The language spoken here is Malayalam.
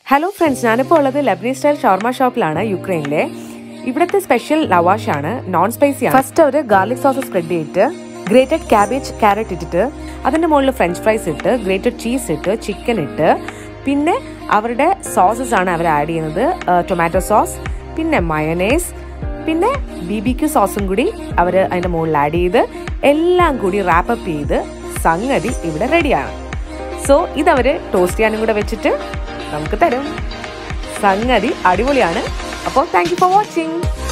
ഹലോ ഫ്രണ്ട്സ് ഞാനിപ്പോൾ ഉള്ളത് ലബ്നീസ് സ്റ്റൈൽ ഷവർമ ഷോപ്പിലാണ് യുക്രൈനിലെ ഇവിടുത്തെ സ്പെഷ്യൽ ലവാഷ് ആണ് നോൺ സ്പൈസി ആണ് ഫസ്റ്റ് ഒരു ഗാർലിക് സോസ് സ്പ്രെഡ് ചെയ്തിട്ട് ഗ്രേറ്റഡ് ക്യാബേജ് ക്യാരറ്റ് ഇട്ടിട്ട് അതിന്റെ മുകളിൽ ഫ്രഞ്ച് ഫ്രൈസ് ഇട്ട് ഗ്രേറ്റഡ് ചീസ് ഇട്ട് ചിക്കൻ ഇട്ട് പിന്നെ അവരുടെ സോസസ് ആണ് അവർ ആഡ് ചെയ്യുന്നത് ടൊമാറ്റോ സോസ് പിന്നെ മയനേസ് പിന്നെ ബി ബി ക്യു സോസും കൂടി അവർ അതിന്റെ മുകളിൽ ആഡ് ചെയ്ത് എല്ലാം കൂടി റാപ്പപ്പ് ചെയ്ത് സംഗതി ഇവിടെ റെഡിയാണ് സോ ഇതവര് ടോസ്റ്റ് ചെയ്യാനും കൂടെ വെച്ചിട്ട് നമുക്ക് തരും സംഗതി അടിപൊളിയാണ് അപ്പോൾ താങ്ക് യു ഫോർ വാച്ചിങ്